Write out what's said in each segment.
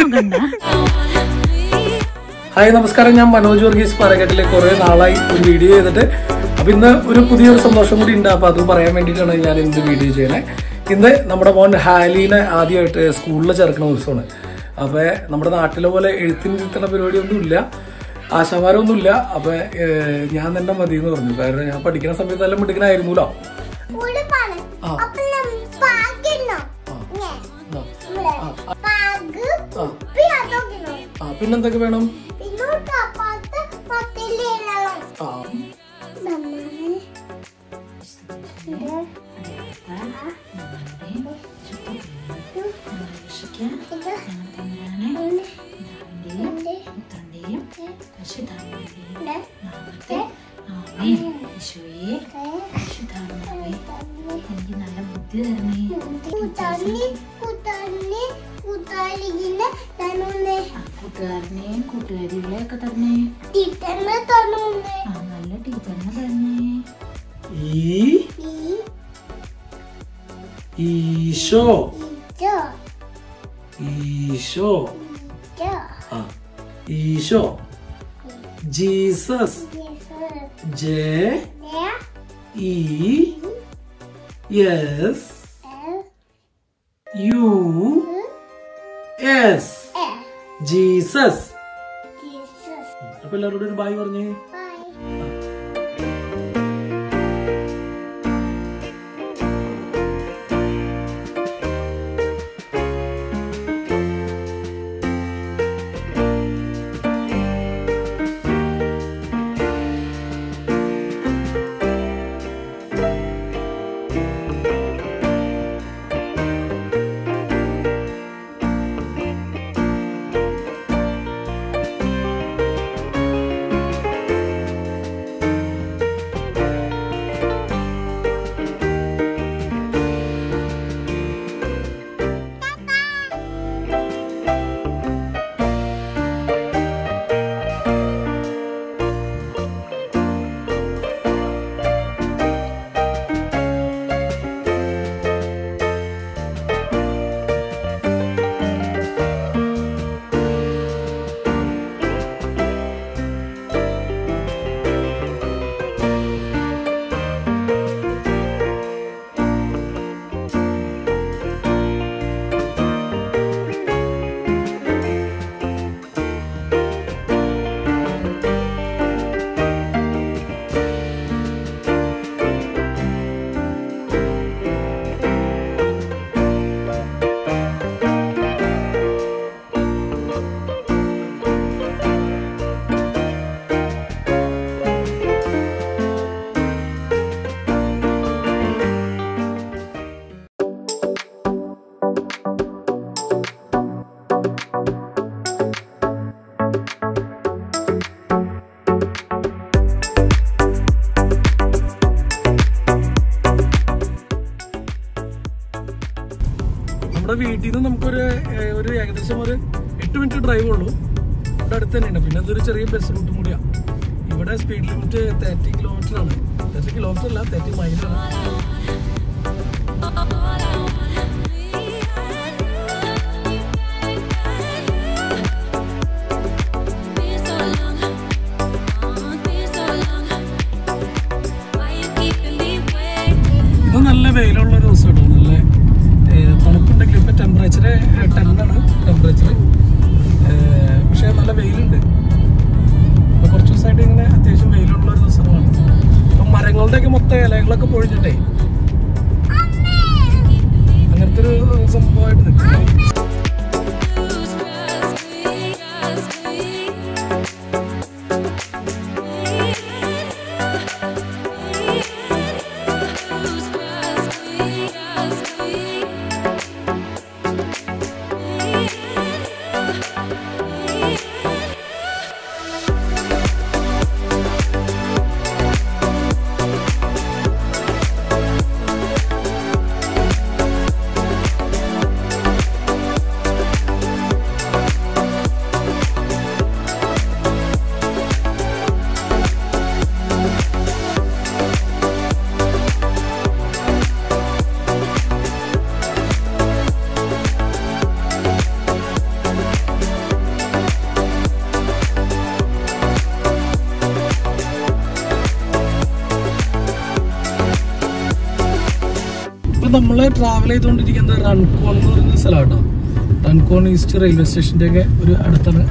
നോക്കണ്ട ഹായ് നമസ്കാരം ഞാൻ മനോജ് വർഗീസ് പാലക്കാട്ടിലെ കുറെ നാളായി ഒരു വീഡിയോ ചെയ്തിട്ട് അപ്പൊ ഇന്ന് ഒരു പുതിയൊരു സന്തോഷം കൂടി ഉണ്ട് അപ്പൊ അത് പറയാൻ വേണ്ടിയിട്ടാണ് ഞാൻ ഇന്ന് വീഡിയോ ചെയ്യുന്നത് ഇന്ന് നമ്മുടെ മോൻ ഹാലിനെ ആദ്യമായിട്ട് സ്കൂളിൽ ചേർക്കുന്ന ദിവസമാണ് അപ്പൊ നമ്മുടെ നാട്ടിലെ പോലെ എഴുത്തിന് തിരുത്തുന്ന പരിപാടിയൊന്നും ഇല്ല ആശാമാരൊന്നുമില്ല അപ്പൊ ഏഹ്, ഞാൻ തന്നെ മതി എന്ന് പറഞ്ഞു കാരണം ഞാൻ പഠിക്കുന്ന സമയത്ത് എല്ലാം മിടുക്കനായിരുന്നല്ലോ ഉടുപ്പാണ്. ആ. അപ്പൊ നമ്മ പാകിടണോ? ഇങ്ങനെ. ഇവിടെ. പാഗ്, കുപ്പി അതൊക്കെയാണോ? ആ പിന്നെന്തൊക്കെ വേണം പിന്നെ ഒരു കപ്പാത്ത് പത്തില് ഇടണം. ആ നമ്മള് ഇത് ഇത് ഉണ്ട്. എനിക്ക് നല്ല ബുദ്ധി തരണേ കൂട്ടാളി, കൂട്ടാളി, കൂട്ടാളിയില് തന്നുണ്ട്. ആ കൂട്ടുകാരനെയും കൂട്ടുകാരികളെ ഒക്കെ തരണേ ടീച്ചറിനെ തന്നുണ്ട്. ആ നല്ല ടീച്ചറിനെ തരണേ ഈ ഈ ഈശോ ഇത് ഈശോ ഇത് ആ ഈശോ ജീസസ് ഇത് ജെ ഇത് E S L U S A Jesus Jesus അപ്പൊ എല്ലാവരോടും ഒരു ബായ് പറഞ്ഞേ ബൈ നമ്മുടെ വീട്ടിൽ നിന്ന് നമുക്കൊരു ഏഹ്, ഒരു ഏകദേശം ഒരു എട്ട് മിനിറ്റ് ഡ്രൈവ് ഉള്ളൂ ഇവിടെ അടുത്ത് തന്നെയാണ് പിന്നെ അതൊരു ചെറിയ ബസ് റൂട്ടും കൂടിയാണ് ഇവിടെ സ്പീഡ് ലിമിറ്റ് തേർട്ടി കിലോമീറ്റർ ആണ് തേർട്ടി കിലോമീറ്റർ അല്ല തേർട്ടി മൈലാണ് ഇത് നല്ല വെയിലുള്ള ഒരു ദിവസം കേട്ടോ നല്ല ഏഹ്, തണുപ്പുണ്ടെങ്കിൽ ഇപ്പൊ ടെമ്പറേച്ചർ ടെൻ ആണ് ടെമ്പറേച്ചർ പക്ഷെ നല്ല വെയിലുണ്ട് ഇപ്പൊ കുറച്ച് ദിവസമായിട്ട് ഇങ്ങനെ അത്യാവശ്യം വെയിലുള്ള ഒരു ദിവസമാണ് അപ്പൊ മരങ്ങളുടെയൊക്കെ മൊത്തം ഇലകളൊക്കെ പൊഴിഞ്ഞിട്ടേ അങ്ങനത്തെ ഒരു സംഭവമായിട്ട് നിൽക്കുന്നു ആ ഇപ്പൊ നമ്മള് ട്രാവൽ ചെയ്തുകൊണ്ടിരിക്കുന്നത് റൺകോൺ എന്ന് പറയുന്ന സ്ഥലമാണ് റൺകോൺ ഈസ്റ്റ് റെയിൽവേ സ്റ്റേഷന്റെ ഒക്കെ ഒരു അടുത്താണ്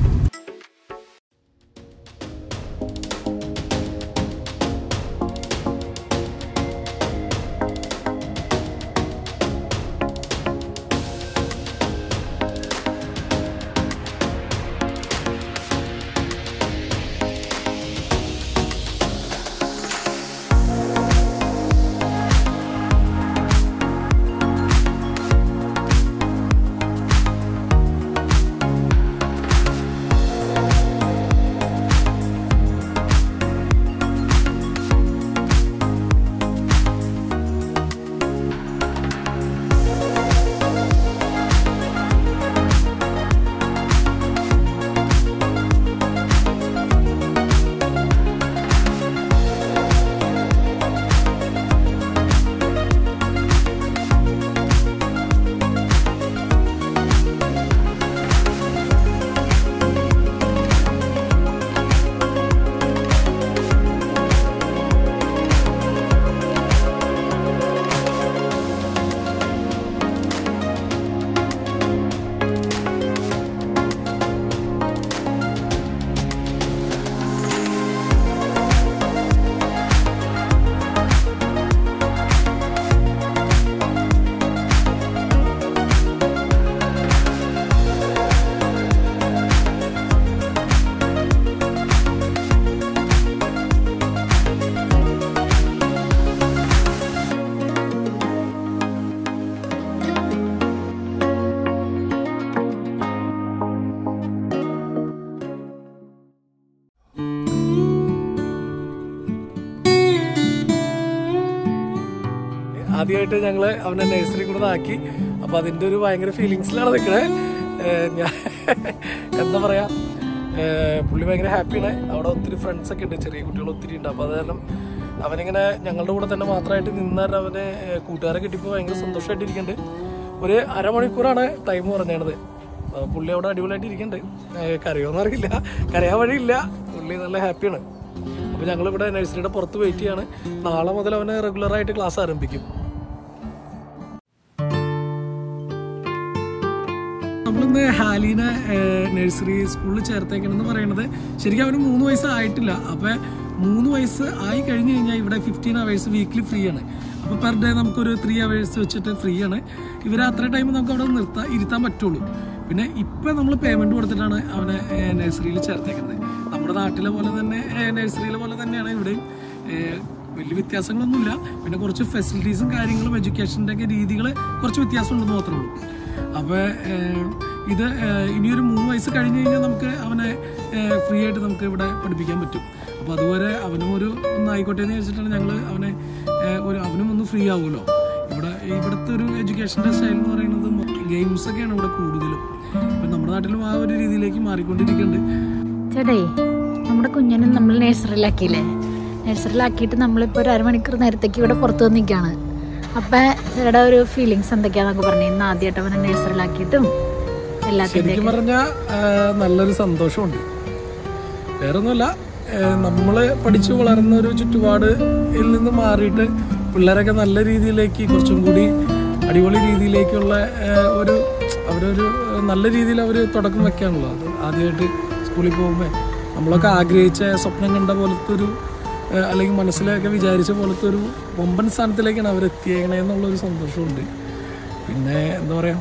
ആദ്യമായിട്ട് ഞങ്ങള് അവനെ നഴ്സറി കൂടെ ആക്കി അപ്പൊ അതിന്റെ ഒരു ഭയങ്കര ഫീലിങ്സിലാണ് നിൽക്കണേ ഞാൻ എന്താ പറയാ ഏഹ് പുള്ളി ഭയങ്കര ഹാപ്പിയാണ് അവിടെ ഒത്തിരി ഫ്രണ്ട്സ് ഒക്കെ ഉണ്ട് ചെറിയ കുട്ടികൾ ഒത്തിരി ഉണ്ട് അപ്പൊ അത് കാരണം അവനിങ്ങനെ ഞങ്ങളുടെ കൂടെ തന്നെ മാത്രമായിട്ട് നിന്നാൽ അവനെ ഏഹ് കൂട്ടുകാരെ കിട്ടിയപ്പോൾ ഭയങ്കര സന്തോഷമായിട്ട് ഇരിക്കുന്നുണ്ട് ഒരു അരമണിക്കൂറാണ് ടൈം പറഞ്ഞത് പുള്ളി അവിടെ അടിപൊളിയായിട്ട് ഇരിക്കുന്നുണ്ട് ഏഹ് കരയോന്ന് അറിയില്ല കരയാൻ വഴിയില്ല പുള്ളി നല്ല ഹാപ്പിയാണ് അപ്പോൾ ഞങ്ങളിവിടെ നഴ്സറിയുടെ പുറത്ത് വെയിറ്റ് ചെയ്യാണ് നാളെ മുതൽ അവന് റെഗുലറായിട്ട് ക്ലാസ് ആരംഭിക്കും നമ്മളിന്ന് ഹാലീനെ നഴ്സറി സ്കൂളിൽ ചേർത്തേക്കണമെന്ന് പറയുന്നത് ശരിക്കും അവന് മൂന്ന് വയസ്സ് ആയിട്ടില്ല അപ്പോൾ മൂന്ന് വയസ്സ് ആയി കഴിഞ്ഞ് കഴിഞ്ഞാൽ ഇവിടെ ഫിഫ്റ്റീൻ അവേഴ്സ് വീക്ക്ലി ഫ്രീ ആണ് അപ്പോൾ പെർ ഡേ നമുക്കൊരു ത്രീ അവേഴ്സ് വെച്ചിട്ട് ഫ്രീ ആണ് ഇവർ അത്ര ടൈം നമുക്ക് അവിടെ നിർത്താൻ ഇരുത്താൻ പറ്റുള്ളൂ പിന്നെ ഇപ്പം നമ്മൾ പേയ്മെൻറ്റ് കൊടുത്തിട്ടാണ് അവനെ നഴ്സറിയിൽ ചേർത്തേക്കുന്നത് നമ്മുടെ നാട്ടിലെ പോലെ തന്നെ നഴ്സറിയിലെ പോലെ തന്നെയാണ് ഇവിടെയും ഏഹ്, വലിയ വ്യത്യാസങ്ങളൊന്നുമില്ല പിന്നെ കുറച്ച് ഫെസിലിറ്റീസും കാര്യങ്ങളും എഡ്യൂക്കേഷൻ്റെ ഒക്കെ രീതികൾ കുറച്ച് വ്യത്യാസമുണ്ടെന്ന് മാത്രമേ ഉള്ളൂ അപ്പോൾ ഇത് ഏഹ്, ഇനിയൊരു മൂന്ന് വയസ്സ് കഴിഞ്ഞ് കഴിഞ്ഞാൽ നമുക്ക് അവനെ ഫ്രീ ആയിട്ട് നമുക്ക് ഇവിടെ പഠിപ്പിക്കാൻ പറ്റും അപ്പോൾ അതുവരെ അവനും ഒരു ഒന്നായിക്കോട്ടെ എന്ന് വെച്ചിട്ടാണ് ഞങ്ങൾ അവനെ ഏഹ്, ഒരു അവനും ഒന്ന് ഫ്രീ ആവുമല്ലോ ഇവിടെ ഇവിടുത്തെ ഒരു എഡ്യൂക്കേഷൻ്റെ സ്റ്റൈൽ എന്ന് പറയുന്നത് ഗെയിംസ് ഒക്കെയാണ് ഇവിടെ കൂടുതലും ഇപ്പം നമ്മുടെ നാട്ടിലും ആ ഒരു രീതിയിലേക്ക് മാറിക്കൊണ്ടിരിക്കുന്നുണ്ട് ചേട്ടേ നമ്മുടെ കുഞ്ഞിനെ നമ്മൾ നഴ്സറിയിലാക്കിയില്ലേ നഴ്സറിയിലാക്കിയിട്ട് നമ്മളിപ്പോൾ ഒരു അരമണിക്കൂർ നേരത്തേക്ക് ഇവിടെ പുറത്തു വന്ന് നിൽക്കുകയാണ് അപ്പം ചേട്ടാ ഒരു ഫീലിങ്സ് എന്തൊക്കെയാന്നൊക്കെ പറഞ്ഞു ഇന്ന് ആദ്യമായിട്ട് അവനെ നഴ്സറിയിലാക്കിയിട്ടും എല്ലാത്തിൻ്റെ ശരിക്കും പറഞ്ഞാൽ നല്ലൊരു സന്തോഷമുണ്ട് വേറൊന്നുമല്ല നമ്മൾ പഠിച്ചു വളർന്ന ഒരു ചുറ്റുപാടിൽ നിന്ന് മാറിയിട്ട് പിള്ളേരൊക്കെ നല്ല രീതിയിലേക്ക് കുറച്ചും കൂടി അടിപൊളി രീതിയിലേക്കുള്ള ഏഹ്, ഒരു അവരൊരു നല്ല രീതിയിൽ അവർ തുടക്കം വെക്കാണല്ലോ അത് ആദ്യമായിട്ട് സ്കൂളിൽ പോകുമ്പോൾ നമ്മളൊക്കെ ആഗ്രഹിച്ച സ്വപ്നം കണ്ട പോലത്തെ ഒരു ഏഹ്, അല്ലെങ്കിൽ മനസ്സിലൊക്കെ വിചാരിച്ച പോലത്തെ ഒരു വമ്പൻ സ്ഥാനത്തിലേക്കാണ് അവർ എത്തിയേക്കണേ എന്നുള്ളൊരു സന്തോഷമുണ്ട് പിന്നെ എന്താ പറയുക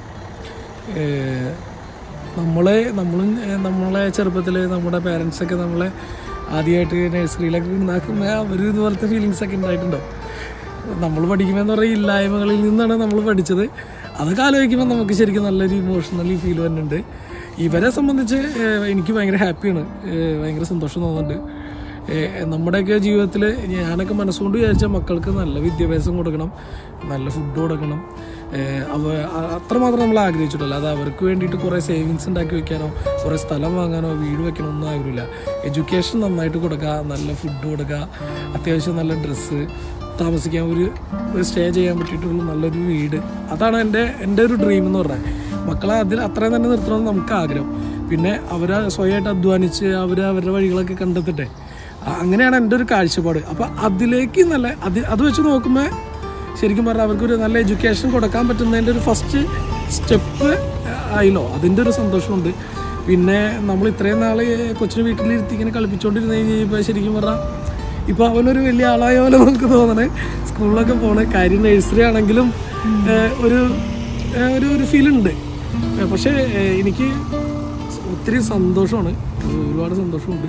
ഏഹ് നമ്മളെ നമ്മളും ഏഹ് നമ്മളെ ചെറുപ്പത്തിൽ നമ്മുടെ പേരൻസൊക്കെ നമ്മളെ ആദ്യമായിട്ട് നഴ്സറിയിലൊക്കെ ഉണ്ടാക്കുമ്പോൾ അവർ ഇതുപോലത്തെ ഫീലിങ്സ് ഒക്കെ ഉണ്ടായിട്ടുണ്ടോ നമ്മൾ പഠിക്കുമ്പോൾ പറഞ്ഞാൽ ഇല്ലായ്മകളിൽ നിന്നാണ് നമ്മൾ പഠിച്ചത് അതൊക്കെ ആലോചിക്കുമ്പോൾ നമുക്ക് ശരിക്കും നല്ലൊരു ഇമോഷണലി ഫീൽ വരുന്നുണ്ട് ഇവരെ സംബന്ധിച്ച് ഏഹ് എനിക്ക് ഭയങ്കര ഹാപ്പിയാണ് ഏഹ് ഭയങ്കര സന്തോഷം തോന്നുന്നുണ്ട് ഏഹ് നമ്മുടെയൊക്കെ ജീവിതത്തിൽ ഞാനൊക്കെ മനസ്സുകൊണ്ട് വിചാരിച്ച മക്കൾക്ക് നല്ല വിദ്യാഭ്യാസം കൊടുക്കണം നല്ല ഫുഡ് കൊടുക്കണം ഏഹ് അവ അ- അത്രമാത്രം നമ്മൾ ആഗ്രഹിച്ചിട്ടില്ല അത് അവർക്ക് വേണ്ടിയിട്ട് കുറേ സേവിങ്സ് ഉണ്ടാക്കി വെക്കാനോ കുറേ സ്ഥലം വാങ്ങാനോ വീട് വെക്കണോ ഒന്നും ആഗ്രഹമില്ല എഡ്യൂക്കേഷൻ നന്നായിട്ട് കൊടുക്കുക നല്ല ഫുഡ് കൊടുക്കുക അത്യാവശ്യം നല്ല ഡ്രസ്സ് താമസിക്കാൻ ഒരു ഒരു സ്റ്റേ ചെയ്യാൻ പറ്റിയിട്ടുള്ള നല്ലൊരു വീട് അതാണ് എൻ്റെ എൻ്റെ ഒരു ഡ്രീം എന്ന് പറഞ്ഞാൽ മക്കളെ അതിൽ അത്രയും തന്നെ നിർത്തണമെന്ന് നമുക്ക് ആഗ്രഹം പിന്നെ അവർ സ്വയമായിട്ട് അധ്വാനിച്ച് അവർ അവരുടെ വഴികളൊക്കെ കണ്ടെത്തട്ടെ അ- അങ്ങനെയാണ് എൻ്റെ ഒരു കാഴ്ചപ്പാട് അപ്പം അതിലേക്ക് നല്ല അത് അത് വെച്ച് നോക്കുമ്പോൾ ശരിക്കും പറഞ്ഞാൽ അവർക്കൊരു നല്ല എഡ്യൂക്കേഷൻ കൊടുക്കാൻ പറ്റുന്നതിൻ്റെ ഒരു ഫസ്റ്റ് സ്റ്റെപ്പ് ആയില്ലോ അതിൻ്റെ ഒരു സന്തോഷമുണ്ട് പിന്നെ നമ്മൾ ഇത്രയും നാൾ കൊച്ചിനെ വീട്ടിലിരുത്തി ഇങ്ങനെ കളിപ്പിച്ചുകൊണ്ടിരുന്ന് കഴിഞ്ഞപ്പോൾ ശരിക്കും പറഞ്ഞാൽ ഇപ്പോൾ അവനൊരു വലിയ ആളായ പോലെ നമുക്ക് തോന്നണേ സ്കൂളിലൊക്കെ പോണ കാര്യം നഴ്സറി ആണെങ്കിലും ഏഹ്, ഒരു ഏഹ്, ഒരു ഒരു ഫീലുണ്ട് പക്ഷേ ഏഹ്, എനിക്ക് ഒത്തിരി സന്തോഷമാണ് ഒരുപാട് സന്തോഷമുണ്ട്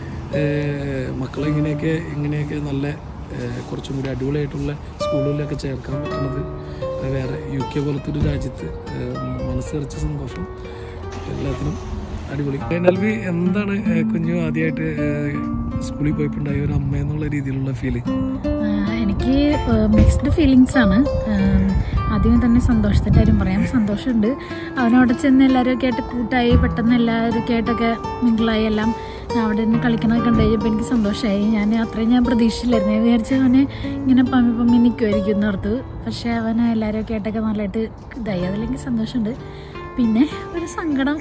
ഏഹ് മക്കളെ ഇങ്ങനെയൊക്കെ ഇങ്ങനെയൊക്കെ നല്ല ഏഹ് കുറച്ചും കൂടി അടിപൊളിയായിട്ടുള്ള സ്കൂളുകളിലൊക്കെ ചേർക്കാൻ പറ്റുന്നത് അത് വേറെ യു കെ പോലത്തെ ഒരു രാജ്യത്ത് ഏഹ് മനസ്സ് നിറച്ച സന്തോഷം എല്ലാത്തിനും അടിപൊളി നൽവി എന്താണ് ഏഹ് കുഞ്ഞു ആദ്യമായിട്ട് ഏഹ് സ്കൂളിൽ പോയപ്പോണ്ടായ ഒരു അമ്മ എന്നുള്ള രീതിയിലുള്ള ഫീലിംഗ് ആഹ് എനിക്ക് മിക്സ്ഡ് ഫീലിങ്സ് ആണ് ആഹ് ആദ്യമേ തന്നെ സന്തോഷത്തിൻ്റെ കാര്യം പറയാം സന്തോഷമുണ്ട് അവനവിടെ ചെന്ന് എല്ലാവരും ആയിട്ട് കൂട്ടായി പെട്ടെന്ന് എല്ലാവരും ആയിട്ടൊക്കെ മിങ്കിളായി എല്ലാം അവിടെ നിന്ന് കളിക്കണതൊക്കെ കണ്ടു കഴിഞ്ഞപ്പോൾ എനിക്ക് സന്തോഷമായി ഞാൻ അത്രയും ഞാൻ പ്രതീക്ഷയില്ലായിരുന്നു ഞാൻ വിചാരിച്ചു അവന് ഇങ്ങനെ പമ്മി പമ്മി നിൽക്കുമായിരിക്കും എന്നോർത്ത് പക്ഷേ അവൻ എല്ലാവരും ഒക്കെ ആയിട്ടൊക്കെ നല്ലതായിട്ട് ഇതായി അതിലെനിക്ക് സന്തോഷമുണ്ട് പിന്നെ ഒരു സങ്കടം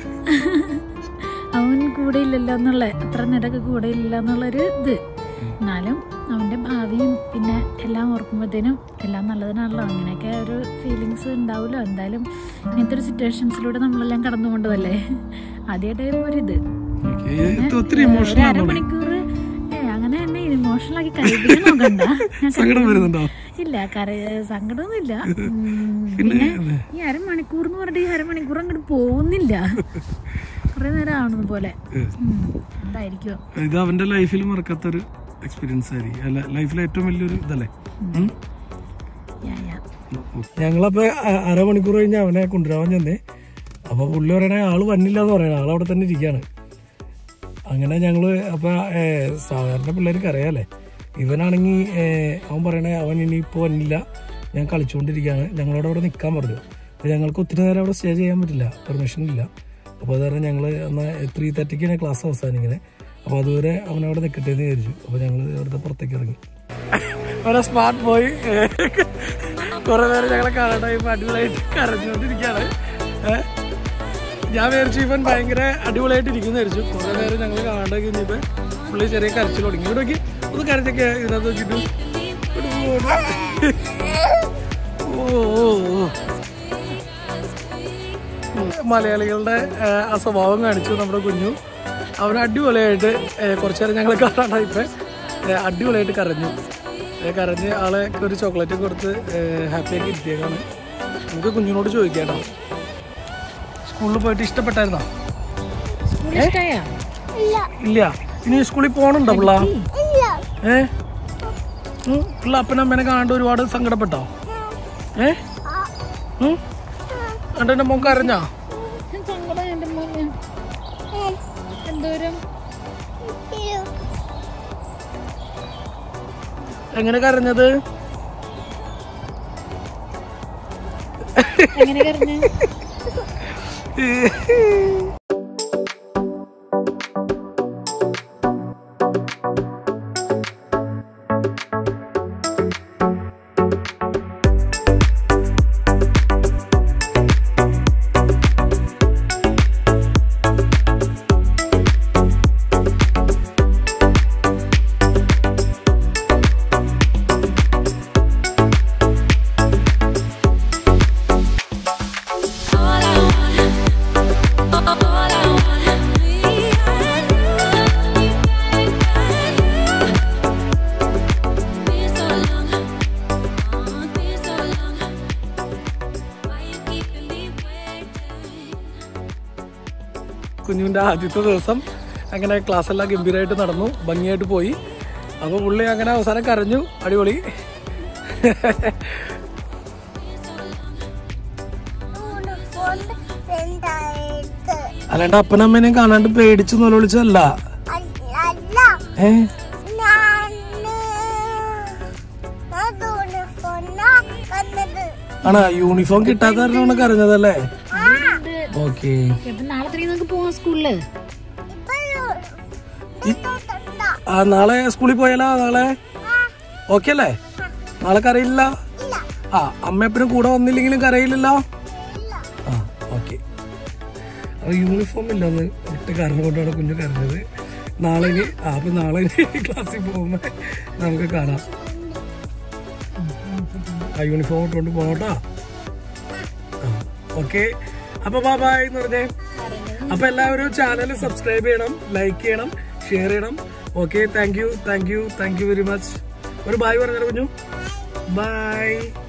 അവൻ കൂടെ ഇല്ലല്ലോ എന്നുള്ള അത്ര നേരമൊക്കെ കൂടെ ഇല്ല എന്നുള്ളൊരു ഇത് എന്നാലും അവൻ്റെ ഭാവിയും പിന്നെ എല്ലാം ഓർക്കുമ്പോഴത്തേനും എല്ലാം നല്ലതിനാണല്ലോ അങ്ങനെയൊക്കെ ഒരു ഫീലിങ്സ് ഉണ്ടാവുമല്ലോ എന്തായാലും ഇങ്ങനത്തെ ഒരു സിറ്റുവേഷൻസിലൂടെ നമ്മളെല്ലാം കടന്നു കൊണ്ടതല്ലേ ആദ്യമായിട്ട് ഒരു ഇത് ഒത്തിരി ഒരു ഇമോഷണൽ ആണോ അരമണിക്കൂർ ഏ അങ്ങനെ എന്നെ ഇമോഷണൽ ആക്കി കരയിപ്പിക്കാൻ നോക്കണ്ട ഞാൻ സങ്കടം വരുന്നുണ്ടോ ഇല്ല കര സങ്കടമൊന്നുമില്ല ഉം, പിന്നെ ഈ അരമണിക്കൂർ എന്ന് പറഞ്ഞിട്ട് ഈ അരമണിക്കൂർ അങ്ങോട്ട് പോകുന്നില്ല കുറെ നേരം ആവുന്നത് പോലെ ഉം, എന്തായിരിക്കും ഇത് അവന്റെ ലൈഫിൽ മറക്കാത്തൊരു എക്സ്പീരിയൻസ് ആയിരിക്കും അല്ല ലൈഫിലെ ഏറ്റവും വലിയൊരു ഇതല്ലേ ഉം? യാ യാ ഞങ്ങളപ്പോ അ- അരമണിക്കൂർ കഴിഞ്ഞ് അവനെ കൊണ്ടുവരാൻ ചെന്നേ അപ്പൊ പുള്ളി പറയണേ ആള് വന്നില്ല എന്ന് പറയണേ ആൾ അവിടെ തന്നെ ഇരിക്കാണ് അങ്ങനെ ഞങ്ങള് അപ്പൊ ഏ, സാധാരണ പിള്ളേർക്ക് അറിയാലേ ഇവനാണെങ്കിൽ അവൻ പറയണേ അവൻ ഇനിയിപ്പോ വന്നില്ല ഞാൻ കളിച്ചുകൊണ്ടിരിക്കുകയാണ് ഞങ്ങളോട് അവിടെ നിൽക്കാൻ പറഞ്ഞു അപ്പൊ ഞങ്ങൾക്ക് ഒത്തിരി നേരം അവിടെ സ്റ്റേ ചെയ്യാൻ പറ്റില്ല പെർമിഷൻ ഇല്ല അപ്പോൾ അത് കാരണം ഞങ്ങൾ എന്നാൽ ത്രീ തേർട്ടിക്കാണ് ക്ലാസ് അവസാനിക്കുന്നത് അപ്പോൾ അതുവരെ അവനവിടെ നിൽക്കട്ടെ എന്ന് വിചാരിച്ചു അപ്പോൾ ഞങ്ങൾ അവിടുത്തെ പുറത്തേക്ക് ഇറങ്ങി അവനെ സ്മാർട്ട് പോയി കുറെ നേരം ഞങ്ങളെ കാണാണ്ടായി ഇപ്പൊ അടിപൊളിയായിട്ട് കരഞ്ഞുകൊണ്ടിരിക്കുകയാണ് ഏഹ് ഞാൻ വിചാരിച്ചു ഇവൻ ഭയങ്കര അടിപൊളിയായിട്ട് ഇരിക്കുന്നു വിചാരിച്ചു കുറെ നേരം ഞങ്ങൾ കാണാണ്ട് കഴിഞ്ഞപ്പോ പുള്ളി ചെറിയ കരച്ചിൽ തുടങ്ങി ഇവിടെ നോക്കി ഒന്ന് കരച്ചൊക്കെ ഇതിനകത്ത് നോക്കിട്ടു ഓ ഓ ഓ മലയാളികളുടെ ആ, ആ സ്വഭാവം കാണിച്ചു നമ്മുടെ കുഞ്ഞു അവൻ അടിപൊളിയായിട്ട് ഏ, കുറച്ച് നേരം ഞങ്ങൾ കാണാണ്ടായിപ്പോ അടിപൊളിയായിട്ട് കരഞ്ഞു ഏ, കരഞ്ഞ് ആളെ ഒരു ചോക്ലേറ്റ് കൊടുത്ത് ഹാപ്പിയാക്കി ഇരുത്തിയേക്കാണ് നമുക്ക് കുഞ്ഞിനോട് ചോദിക്കാം സ്കൂളിൽ പോയിട്ട് ഇഷ്ടപ്പെട്ടായിരുന്നോ സ്കൂളിൽ ഇഷ്ടമായോ ഇല്ല ഇല്ല ഇനി സ്കൂളിൽ പോകണുണ്ടോ പിള്ള ഇല്ല ഏ ഉം, പിള്ള അപ്പനമ്മേനെ കാണാണ്ട് ഒരുപാട് സങ്കടപ്പെട്ടോ ഏ ഉം? എന്നിട്ട് എന്റെ മോൻ കരഞ്ഞാ സങ്കടം എൻ്റെ മോന് എന്തോരം എങ്ങനെ കരഞ്ഞത് എങ്ങനെ കരഞ്ഞു All I want, all I want, me and you, been so long, oh, been so long. Why you keeping me waiting? കുഞ്ഞുവിൻ്റെ ആദ്യത്തെ ദിവസം അങ്ങനെ ക്ലാസ് എല്ലാം ഗംഭീരമായിട്ട് നടന്നു ഭംഗിയായിട്ട് പോയി അപ്പോൾ പുള്ളി അങ്ങനെ അവസാനം കരഞ്ഞു അടിപൊളി ഫോൺ എന്തായിട്ട് അല്ലാണ്ട് അപ്പനമ്മേനെ കാണാണ്ട് പേടിച്ചു നിലവിളിച്ചതല്ല അല്ല ഏ ഞാന് അതുകൊണ്ട് ഫോണാ വന്നത് ആണോ യൂണിഫോം കിട്ടാത്ത കാരണമാണ് കരഞ്ഞതല്ലേ ഓക്കെ അപ്പൊ നാളെ തന്നെ നമുക്ക് പോവാം സ്കൂളില് ഇപ്പൊ തണ്ട ആ നാളെ സ്കൂളിൽ പോയാലോ നാളെ ഓക്കെ അല്ലേ നാളെ കരയില്ല ഇല്ല ആ അമ്മ എപ്പോഴും കൂടെ വന്നില്ലെങ്കിലും കരയില്ലല്ലോ ഇല്ല ആ ഓക്കെ അത് യൂണിഫോം ഇല്ലെന്ന് ഒറ്റ കാരണം കൊണ്ടാണ് കുഞ്ഞു കരഞ്ഞത് നാളെ ഇനി ആ അപ്പൊ നാളെ ഇനി ക്ലാസ്സിൽ പോകുമ്പോ നമുക്ക് കാണാം ആ യൂണിഫോം ഇട്ടുകൊണ്ട് പോകട്ടോ ഓക്കെ അപ്പൊ ബാ ബായ് എന്ന് പറഞ്ഞേ അപ്പൊ എല്ലാവരും ചാനൽ സബ്സ്ക്രൈബ് ചെയ്യണം ലൈക്ക് ചെയ്യണം ഷെയർ ചെയ്യണം okay thank you thank you thank you very much ഒരു ബായ് പറഞ്ഞോ കുഞ്ഞു ബൈ